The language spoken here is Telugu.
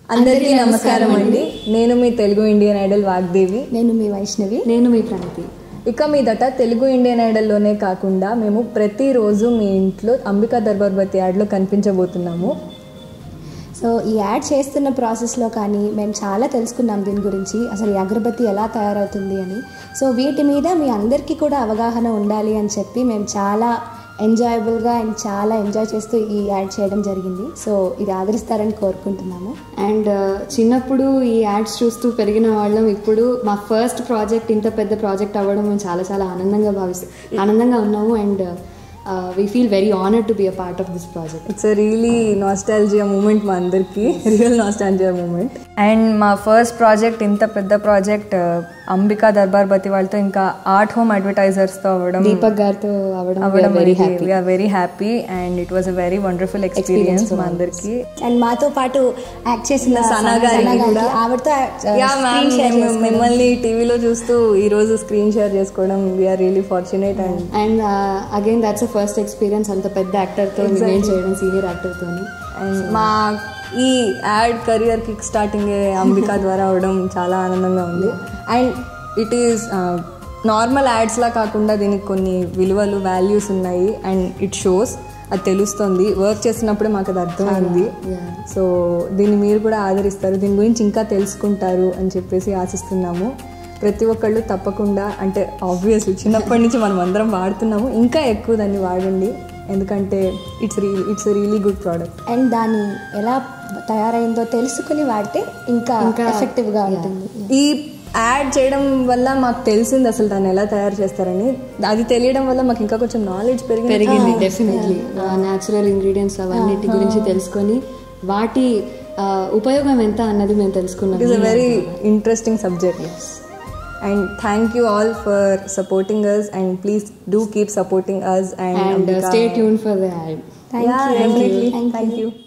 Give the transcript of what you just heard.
అందరికీ నమస్కారం అండి నేను మీ తెలుగు ఇండియన్ ఐడల్ వాగ్దేవి నేను మీ వైష్ణవి నేను మీ ప్రణతి ఇక మీదట తెలుగు ఇండియన్ ఐడల్లోనే కాకుండా మేము ప్రతిరోజు మీ ఇంట్లో అంబికా దర్బార్బతి యాడ్లో కనిపించబోతున్నాము సో ఈ యాడ్ చేస్తున్న ప్రాసెస్లో కానీ మేము చాలా తెలుసుకున్నాం దీని గురించి అసలు ఈ అగరబత్తి ఎలా తయారవుతుంది అని సో వీటి మీద మీ అందరికీ కూడా అవగాహన ఉండాలి అని చెప్పి మేము చాలా ఎంజాయబుల్గా అండ్ చాలా ఎంజాయ్ చేస్తూ ఈ యాడ్ చేయడం జరిగింది సో ఇది ఆదరిస్తారని కోరుకుంటున్నాము అండ్ చిన్నప్పుడు ఈ యాడ్స్ చూస్తూ పెరిగిన వాళ్ళం ఇప్పుడు మా ఫస్ట్ ప్రాజెక్ట్ ఇంత పెద్ద ప్రాజెక్ట్ అవ్వడం మేము చాలా చాలా ఆనందంగా భావిస్తాం ఆనందంగా ఉన్నాము and we feel very honour to be a part of this project it's really nostalgia moment మా అందరికి రియల్ నాస్టాలజియా మూమెంట్ అండ్ మా ఫస్ట్ ప్రాజెక్ట్ ఇంత పెద్ద ప్రాజెక్ట్ అంబికా దర్బార్బతి వాళ్ళతో ఇంకా ఆర్ట్ హోమ్ అడ్వర్టైజర్స్తో అవ్వడం దీపక్ గారితో అవ్వడం అవ్వడం very happy we are very happy and it was a very wonderful experience మా అందరికి అండ్ మాతో పాటు యాక్ట్ చేసిన సనా గారికి సనా కూడా. ఆవిడతో యా మ్యామ్ మేము మిమ్మల్ని టీవీలో చూస్తూ ఈ రోజు స్క్రీన్ షేర్ చేసుకోవడం we are really fortunate and and again that's a first experience అంత పెద్ద యాక్టర్తో నేను చేయడం సీనియర్ యాక్టర్తో అండ్ మా ఈ ad career kick starting Ambika ద్వారా అవడం చాలా ఆనందంగా ఉంది అండ్ ఇట్ ఈస్ నార్మల్ యాడ్స్లా కాకుండా దీనికి కొన్ని విలువలు వాల్యూస్ ఉన్నాయి అండ్ ఇట్ షోస్ అది తెలుస్తుంది వర్క్ చేసినప్పుడే మాకు అది అర్థమైంది సో దీన్ని మీరు కూడా ఆదరిస్తారు దీని గురించి ఇంకా తెలుసుకుంటారు అని చెప్పేసి ఆశిస్తున్నాము ప్రతి ఒక్కళ్ళు తప్పకుండా అంటే ఆబ్వియస్లీ చిన్నప్పటి నుంచి మనం అందరం వాడుతున్నాము ఇంకా ఎక్కువ దాన్ని వాడండి ఎందుకంటే it's re it's really good product and దాన్ని ఎలా తయారైందో తెలుసుకుని వాడితే ఇంకా ఎఫెక్టివ్గా ఉంటుంది ఈ యాడ్ చేయడం వల్ల మాకు తెలిసింది అసలు దాన్ని ఎలా తయారు చేస్తారని అది తెలియడం వల్ల మాకు ఇంకా కొంచెం నాలెడ్జ్ పెరిగింది పెరిగింది డెఫినెట్లీ న్యాచురల్ ఇంగ్రీడియంట్స్ అవన్నిటి గురించి తెలుసుకొని వాటి ఆ, ఉపయోగం ఎంత అన్నది మేము తెలుసుకున్నాం it is a very interesting subject and thank you all for supporting us and please do keep supporting us and and stay tune for the ad Thank you. Definitely Thank thank you